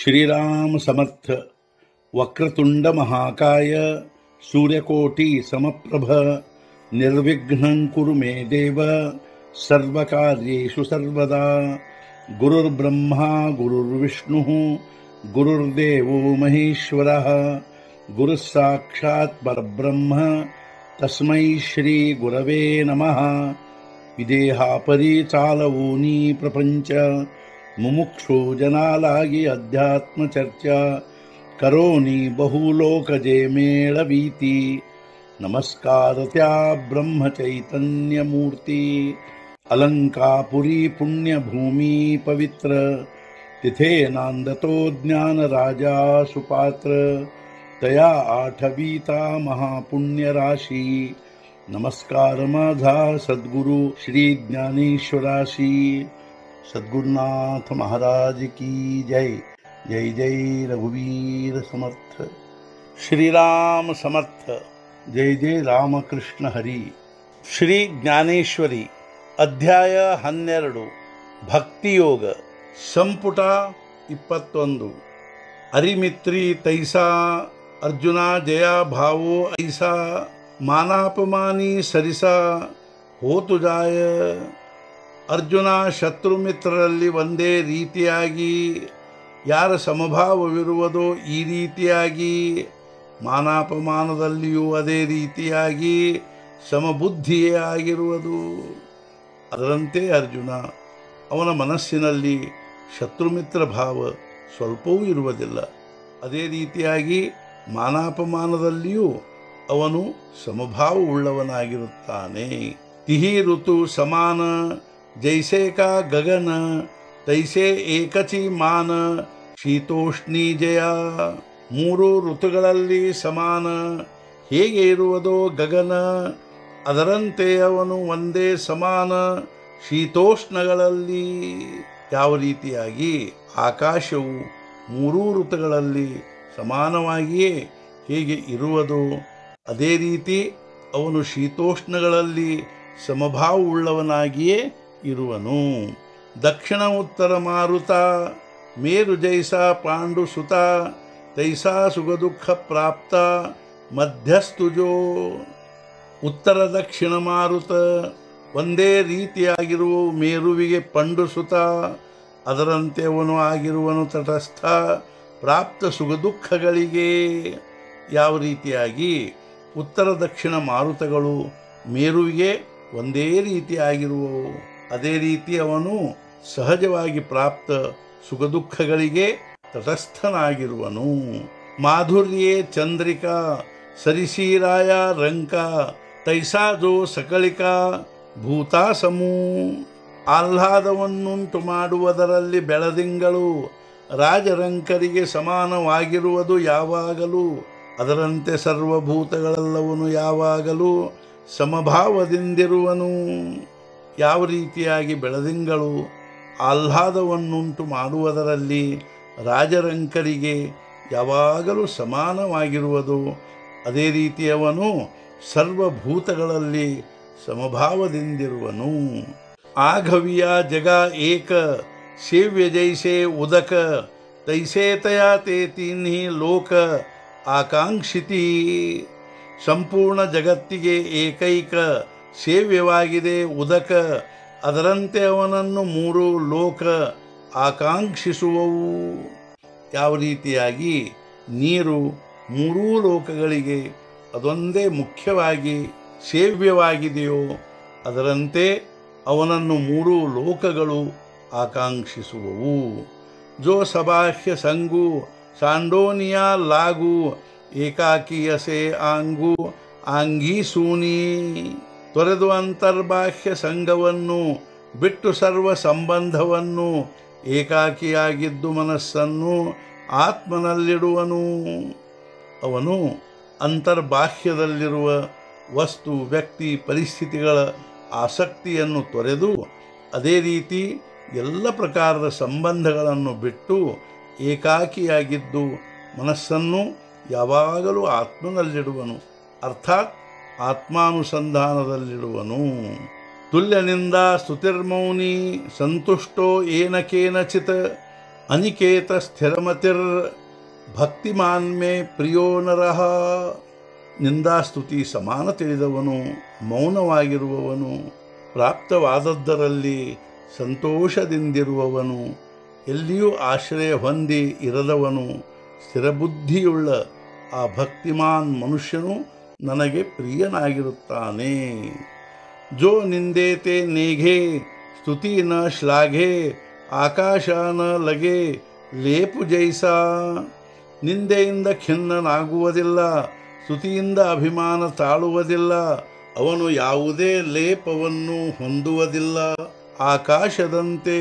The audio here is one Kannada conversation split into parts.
श्रीराम समर्थ वक्रतुंड महाकाय सूर्यकोटि समप्रभ निर्विघ्नं कुरु मे देव सर्वकार्येषु सर्वदा गुरुर्ब्रह्मा गुरुर्विष्णुः गुरुर्देवो महेश्वरः गुरुः साक्षात् परब्रह्म तस्मै श्रीगुरवे नमः ವಿದೇಹಾಪರಿ ಚಾಲವೂನಿ ಪ್ರಪಂಚ ಮುಮುಕ್ಷು ಜನಾಲಾಗಿ ಅಧ್ಯಾತ್ಮ ಚರ್ಚಾ ಕರೋನಿ ಬಹುಲೋಕಜೆ ಮೇಳವೀತಿ ನಮಸ್ಕಾರತ್ಯಾ ಬ್ರಹ್ಮ ಚೈತನ್ಯ ಮೂರ್ತಿ ಅಲಂಕಾಪುರಿ ಪುಣ್ಯ ಭೂಮಿ ಪವಿತ್ರ तिथे नांदतो ज्ञान राजा सुपात्र तया आठवीता महापुण्य राशी नमस्कार माझा सद्गुरु श्री ज्ञानेश्वराशी सद्गुरुनाथ महाराज की जय जय जय रघुवीर समर्थ श्रीराम समर्थ जय जय ರಾಮಕೃಷ್ಣ ಹರಿ ಶ್ರೀ ಜ್ಞಾನೇಶ್ವರಿ ಅಧ್ಯಾಯ ಹನ್ನೆರಡು ಭಕ್ತಿಯೋಗ ಸಂಪುಟ ಇಪ್ಪತ್ತೊಂದು ಅರಿಮಿತ್ರಿ ತೈಸಾ ಅರ್ಜುನ ಜಯ ಭಾವೋ ಐಸಾ ಮಾನಾಪಮಾನಿ ಸರಿಸಾ ಹೋತು ಜಾಯ ಅರ್ಜುನ ಶತ್ರು ಮಿತ್ರರಲ್ಲಿ ಒಂದೇ ರೀತಿಯಾಗಿ ಯಾರ ಸಮಭಾವವಿರುವುದೋ ಈ ರೀತಿಯಾಗಿ ಮಾನಾಪಮಾನದಲ್ಲಿಯೂ ಅದೇ ರೀತಿಯಾಗಿ ಸಮಬುದ್ಧಿಯೇ ಆಗಿರುವುದು ಅದರಂತೆ ಅರ್ಜುನ ಅವನ ಮನಸ್ಸಿನಲ್ಲಿ ಶತ್ರುಮಿತ್ರ ಭಾವ ಸ್ವಲ್ಪವೂ ಇರುವುದಿಲ್ಲ ಅದೇ ರೀತಿಯಾಗಿ ಮಾನಾಪಮಾನದಲ್ಲಿಯೂ ಅವನು ಸಮಭಾವವುಳ್ಳವನಾಗಿರುತ್ತಾನೆ ತಿಹಿ ಋತು ಸಮಾನ ಜೈಸೆ ಕಾ ಗಗನ ತೈಸೆ ಏಕಚಿ ಮಾನ ಶೀತೋಷ್ಣಿ ಜಯ ಮೂರು ಋತುಗಳಲ್ಲಿ ಸಮಾನ ಹೇಗೆ ಇರುವುದೋ ಗಗನ ಅದರಂತೆ ಅವನು ಒಂದೇ ಸಮಾನ ಶೀತೋಷ್ಣಗಳಲ್ಲಿ ಯಾವ ರೀತಿಯಾಗಿ ಆಕಾಶವು ಮೂರೂ ಋತುಗಳಲ್ಲಿ ಸಮಾನವಾಗಿಯೇ ಹೇಗೆ ಇರುವುದೋ ಅದೇ ರೀತಿ ಅವನು ಶೀತೋಷ್ಣಗಳಲ್ಲಿ ಸಮಭಾವವುಳ್ಳವನಾಗಿಯೇ ಇರುವನು ದಕ್ಷಿಣ ಉತ್ತರ ಮಾರುತ ಮೇರು ಜೈಸ ಪಾಂಡು ಸುತ ತೈಸಾ ಸುಖದುಃಖ ಪ್ರಾಪ್ತ ಮಧ್ಯಸ್ತುಜೋ ಉತ್ತರ ದಕ್ಷಿಣ ಮಾರುತ ಒಂದೇ ರೀತಿಯಾಗಿರುವ ಮೇರುವಿಗೆ ಪಂಡು ಸುತ ಅದರಂತೆ ಅವನು ಆಗಿರುವನು ತಟಸ್ಥ ಪ್ರಾಪ್ತ ಸುಖ ದುಃಖಗಳಿಗೆ ಯಾವ ರೀತಿಯಾಗಿ ಉತ್ತರ ದಕ್ಷಿಣ ಮಾರುತಗಳು ಮೇರುವಿಗೆ ಒಂದೇ ರೀತಿಯಾಗಿರುವವು ಅದೇ ರೀತಿ ಅವನು ಸಹಜವಾಗಿ ಪ್ರಾಪ್ತ ಸುಖ ದುಃಖಗಳಿಗೆ ತಟಸ್ಥನಾಗಿರುವನು ಮಾಧುರ್ಯೇ ಚಂದ್ರಿಕಾ ಸರಿಸೀರಾಯ ರಂಕ ತೈಸಾಜೋ ಸಕಳಿಕ ಭೂತಾಸಮೂ ಆಹ್ಲಾದವನ್ನುಂಟು ಮಾಡುವುದರಲ್ಲಿ ಬೆಳದಿಂಗಳು ರಾಜರಂಕರಿಗೆ ಸಮಾನವಾಗಿರುವುದು ಯಾವಾಗಲೂ ಅದರಂತೆ ಸರ್ವಭೂತಗಳೆಲ್ಲವನು ಯಾವಾಗಲೂ ಸಮಭಾವದಿಂದಿರುವನು ಯಾವ ರೀತಿಯಾಗಿ ಬೆಳದಿಂಗಳು ಆಹ್ಲಾದವನ್ನುಂಟು ಮಾಡುವುದರಲ್ಲಿ ರಾಜರಂಕರಿಗೆ ಯಾವಾಗಲೂ ಸಮಾನವಾಗಿರುವುದು ಅದೇ ರೀತಿಯವನು ಸರ್ವಭೂತಗಳಲ್ಲಿ ಸಮಭಾವದಿಂದಿರುವನು ಆಘವಿಯ ಜಗ ಏಕ ಸೇವ್ಯ ಜೈಸೆ ಉದಕ ತೈಸೇ ತಯಾ ತೇ ತೀನ್ಹಿ ಲೋಕ ಆಕಾಂಕ್ಷಿತಿ ಸಂಪೂರ್ಣ ಜಗತ್ತಿಗೆ ಏಕೈಕ ಸೇವ್ಯವಾಗಿದೆ ಉದಕ ಅದರಂತೆ ಅವನನ್ನು ಮೂರು ಲೋಕ ಆಕಾಂಕ್ಷಿಸುವವು ಯಾವ ರೀತಿಯಾಗಿ ನೀರು ಮೂರೂ ಲೋಕಗಳಿಗೆ ಅದೊಂದೇ ಮುಖ್ಯವಾಗಿ ಸೇವ್ಯವಾಗಿದೆಯೋ ಅದರಂತೆ ಅವನನ್ನು ಮೂರೂ ಲೋಕಗಳು ಆಕಾಂಕ್ಷಿಸುವವು ಜೋ ಸಬಾಹ್ಯ ಸಂಗು ಸಾಂಡೋನಿಯ ಲಾಗು ಏಕಾಕಿಯಸೆ ಆಂಗು ಆಂಗೀ ಸೂನಿ ತೊರೆದು ಅಂತರ್ಬಾಹ್ಯ ಸಂಘವನ್ನು ಬಿಟ್ಟು ಸರ್ವ ಸಂಬಂಧವನ್ನು ಏಕಾಕಿಯಾಗಿದ್ದು ಮನಸ್ಸನ್ನು ಆತ್ಮನಲ್ಲಿಡುವನು ಅವನು ಅಂತರ್ಬಾಹ್ಯದಲ್ಲಿರುವ ವಸ್ತು ವ್ಯಕ್ತಿ ಪರಿಸ್ಥಿತಿಗಳ ಆಸಕ್ತಿಯನ್ನು ತೊರೆದು ಅದೇ ರೀತಿ ಎಲ್ಲ ಪ್ರಕಾರದ ಸಂಬಂಧಗಳನ್ನು ಬಿಟ್ಟು ಏಕಾಕಿಯಾಗಿದ್ದು ಮನಸ್ಸನ್ನು ಯಾವಾಗಲೂ ಆತ್ಮನಲ್ಲಿಡುವನು ಅರ್ಥಾತ್ ಆತ್ಮಾನುಸಂಧಾನದಲ್ಲಿಡುವನು ತುಲ್ಯನಿಂದ ಸ್ತುತಿರ್ಮೌನಿ ಸಂತುಷ್ಟೋ ಏನ ಕೇನಚಿತ್ ಅನಿಕೇತ ಸ್ಥಿರಮತಿರ್ ಭಕ್ತಿಮಾನ್ ಮೇ ಪ್ರಿಯೋ ನರಹ ನಿಂದಾಸ್ತುತಿ ಸಮಾನ ತಿಳಿದವನು ಮೌನವಾಗಿರುವವನು ಪ್ರಾಪ್ತವಾದದ್ದರಲ್ಲಿ ಸಂತೋಷದಿಂದಿರುವವನು ಎಲ್ಲಿಯೂ ಆಶ್ರಯ ಹೊಂದಿ ಇರದವನು ಸ್ಥಿರಬುದ್ಧಿಯುಳ್ಳ ಆ ಭಕ್ತಿಮಾನ್ ಮನುಷ್ಯನು ನನಗೆ ಪ್ರಿಯನಾಗಿರುತ್ತಾನೆ ಜೋ ನಿಂದೇತೆ ನೇಘೆ ಸ್ತುತಿ ನ ಶ್ಲಾಘೆ ಆಕಾಶ ನ ಲಗೆ ಲೇಪು ಜೈಸ ನಿಂದೆಯಿಂದ ಖಿನ್ನನಾಗುವುದಿಲ್ಲ ಸ್ತುತಿಯಿಂದ ಅಭಿಮಾನ ತಾಳುವುದಿಲ್ಲ ಅವನು ಯಾವುದೇ ಲೇಪವನ್ನು ಹೊಂದುವುದಿಲ್ಲ ಆಕಾಶದಂತೆ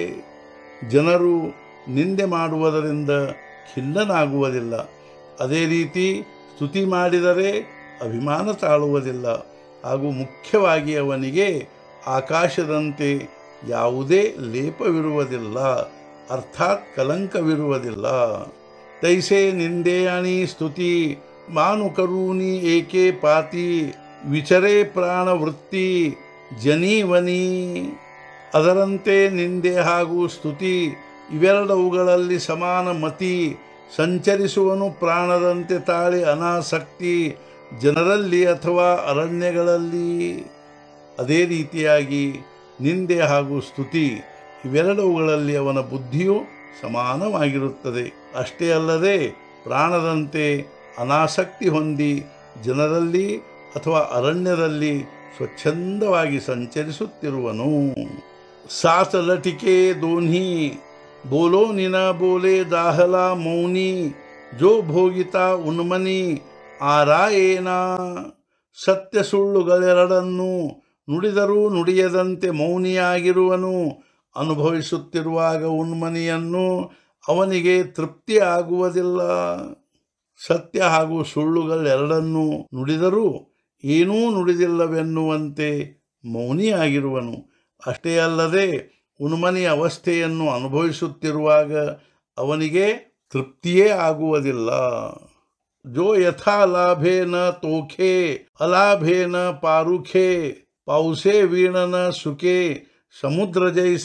ಜನರು ನಿಂದೆ ಮಾಡುವುದರಿಂದ ಖಿನ್ನನಾಗುವುದಿಲ್ಲ ಅದೇ ರೀತಿ ಸ್ತುತಿ ಮಾಡಿದರೆ ಅಭಿಮಾನ ತಾಳುವುದಿಲ್ಲ ಹಾಗೂ ಮುಖ್ಯವಾಗಿ ಅವನಿಗೆ ಆಕಾಶದಂತೆ ಯಾವುದೇ ಲೇಪವಿರುವುದಿಲ್ಲ ಅರ್ಥಾತ್ ಕಲಂಕವಿರುವುದಿಲ್ಲ ತೈಸೆ ನಿಂದೇಯಾನಿ ಸ್ತುತಿ ಮಾನು ಕರೂನಿ ಏಕೆ ಪಾತಿ ವಿಚರೇ ಪ್ರಾಣವೃತ್ತಿ ಜನೀವನಿ ಅದರಂತೆ ನಿಂದೆ ಹಾಗೂ ಸ್ತುತಿ ಇವೆರಡವುಗಳಲ್ಲಿ ಸಮಾನ ಮತಿ ಸಂಚರಿಸುವನು ಪ್ರಾಣದಂತೆ ತಾಳಿ ಅನಾಸಕ್ತಿ ಜನರಲ್ಲಿ ಅಥವಾ ಅರಣ್ಯಗಳಲ್ಲಿ ಅದೇ ರೀತಿಯಾಗಿ ನಿಂದೆ ಹಾಗೂ ಸ್ತುತಿ ಇವೆರಡವುಗಳಲ್ಲಿ ಅವನ ಬುದ್ಧಿಯು ಸಮಾನವಾಗಿರುತ್ತದೆ ಅಷ್ಟೇ ಅಲ್ಲದೆ ಪ್ರಾಣದಂತೆ ಅನಾಸಕ್ತಿ ಹೊಂದಿ ಜನರಲ್ಲಿ ಅಥವಾ ಅರಣ್ಯದಲ್ಲಿ ಸ್ವಚ್ಛಂದವಾಗಿ ಸಂಚರಿಸುತ್ತಿರುವನು ಸಾತ ಲಟಿಕೆ ದೋನ್ಹಿ ಬೋಲೋ ನಿನ ಬೋಲೆ ದಾಹಲ ಮೌನಿ ಜೋ ಭೋಗಿತ ಉನ್ಮನಿ ಆರಾಯೇನ ಸತ್ಯ ಸುಳ್ಳುಗಳೆರಡನ್ನು ನುಡಿದರೂ ನುಡಿಯದಂತೆ ಮೌನಿಯಾಗಿರುವನು ಅನುಭವಿಸುತ್ತಿರುವಾಗ ಉನ್ಮನಿಯನ್ನು ಅವನಿಗೆ ತೃಪ್ತಿ ಆಗುವುದಿಲ್ಲ ಸತ್ಯ ಹಾಗೂ ಸುಳ್ಳುಗಳೆರಡನ್ನೂ ನುಡಿದರೂ ಏನೂ ನುಡಿದಿಲ್ಲವೆನ್ನುವಂತೆ ಮೌನಿಯಾಗಿರುವನು ಅಷ್ಟೇ ಅಲ್ಲದೆ ಉನ್ಮನಿ ಅವಸ್ಥೆಯನ್ನು ಅನುಭವಿಸುತ್ತಿರುವಾಗ ಅವನಿಗೆ ತೃಪ್ತಿಯೇ ಆಗುವುದಿಲ್ಲ ಜೋ ಯಥಾ ಲಾಭೇನ ತೋಖೆ ಅಲಾಭೇನ ಪಾರುಖೆ ಪಾವುಸೆ ವೀಣನ ಸುಖೆ ಸಮುದ್ರ ಜೈಸ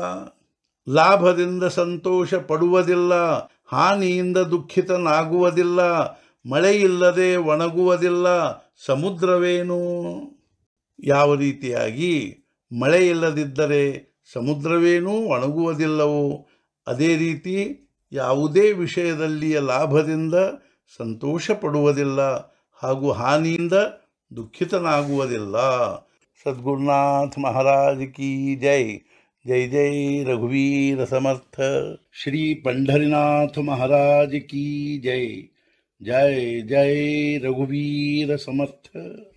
ಲಾಭದಿಂದ ಸಂತೋಷ ಪಡುವುದಿಲ್ಲ ಹಾನಿಯಿಂದ ದುಃಖಿತನಾಗುವುದಿಲ್ಲ ಮಳೆಯಿಲ್ಲದೆ ಒಣಗುವುದಿಲ್ಲ ಸಮುದ್ರವೇನು ಯಾವ ರೀತಿಯಾಗಿ ಮಳೆ ಇಲ್ಲದಿದ್ದರೆ ಸಮುದ್ರವೇನೂ ಒಣಗುವುದಿಲ್ಲವೋ ಅದೇ ರೀತಿ ಯಾವುದೇ ವಿಷಯದಲ್ಲಿಯ ಲಾಭದಿಂದ ಸಂತೋಷ ಪಡುವುದಿಲ್ಲ ಹಾಗೂ ಹಾನಿಯಿಂದ ದುಃಖಿತನಾಗುವುದಿಲ್ಲ ಸದ್ಗುರುನಾಥ ಮಹಾರಾಜ್ ಕಿ ಜೈ ಜೈ ಜೈ ರಘುವೀರ ಸಮರ್ಥ ಶ್ರೀ ಪಂಢರಿನಾಥ ಮಹಾರಾಜ್ ಕಿ ಜೈ ಜೈ ಜೈ ರಘುವೀರ ಸಮರ್ಥ